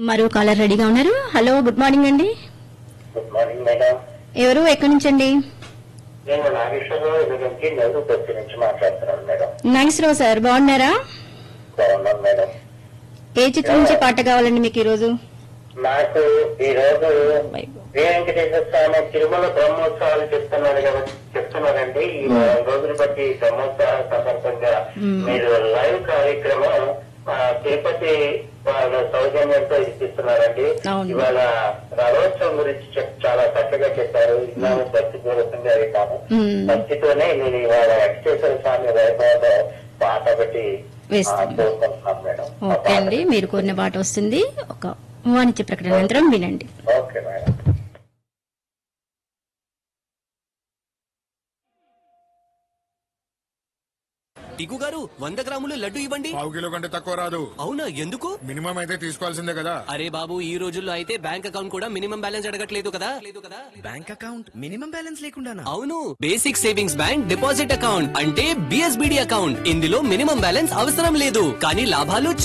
మరో కాలర్ రెడీగా ఉన్నారు హలో గుడ్ మార్నింగ్ అండి గుడ్ మార్నింగ్ మేడం ఎవరు ఎక్కడి నుంచి అండి నేను నాగేశ్వరరావు ఇది నుంచి నెహ్రూ బస్సు నుంచి మాట్లాడుతున్నాను మేడం నాగేశ్వరరావు సార్ బాగున్నారా బాగున్నాను మేడం ఏ చిత్రం నుంచి పాట కావాలండి మీకు ఈరోజు నాకు ఈ రోజు శ్రీ వెంకటేశ్వర స్వామి తిరుమల బ్రహ్మోత్సవాలు చెప్తున్నారు కదా చెప్తున్నారండి ఈ వారం రోజులు బట్టి బ్రహ్మోత్సవాల సందర్భంగా మీరు లైవ్ కార్యక్రమం ఆ, తిరుపతి వాళ్ళ సౌజన్యంతో ఇప్పిస్తున్నారండి అవును. ఇవాళ రథోత్సవం గురించి చెప్- చాలా చక్కగా చెప్పారు విన్నాము భక్తి పూర్వకంగా విన్నాము మ్మ్. భక్తితోనే నేను ఇవాళ వెంకటేశ్వర స్వామి వైభవంలో పాట పెట్టి వేస్తాను. కోరుకుంటున్నాను మేడం ఆ ఓకే పాట అండి మీరు కోరిన పాట వస్తుంది ఒక వాణిజ్య ప్రకటన అనంతరం వినండి ఓకే మేడం టికు గారు వంద గ్రాములు లడ్డు ఇవ్వండి పావు కిలో కంటే తక్కువ రాదు అవునా ఎందుకు మినిమం అయితే తీసుకోవాల్సిందే కదా అరే బాబు ఈ రోజుల్లో అయితే బ్యాంక్ అకౌంట్ కూడా మినిమం బ్యాలెన్స్ అడగట్లేదు కదా లేదు కదా బ్యాంక్ అకౌంట్ మినిమం బ్యాలెన్స్ లేకుండానా అవును basic savings bank deposit account అంటే బిఎస్బిడి అకౌంట్ ఇందులో మినిమం బ్యాలెన్స్ అవసరం లేదు కానీ లాభాలు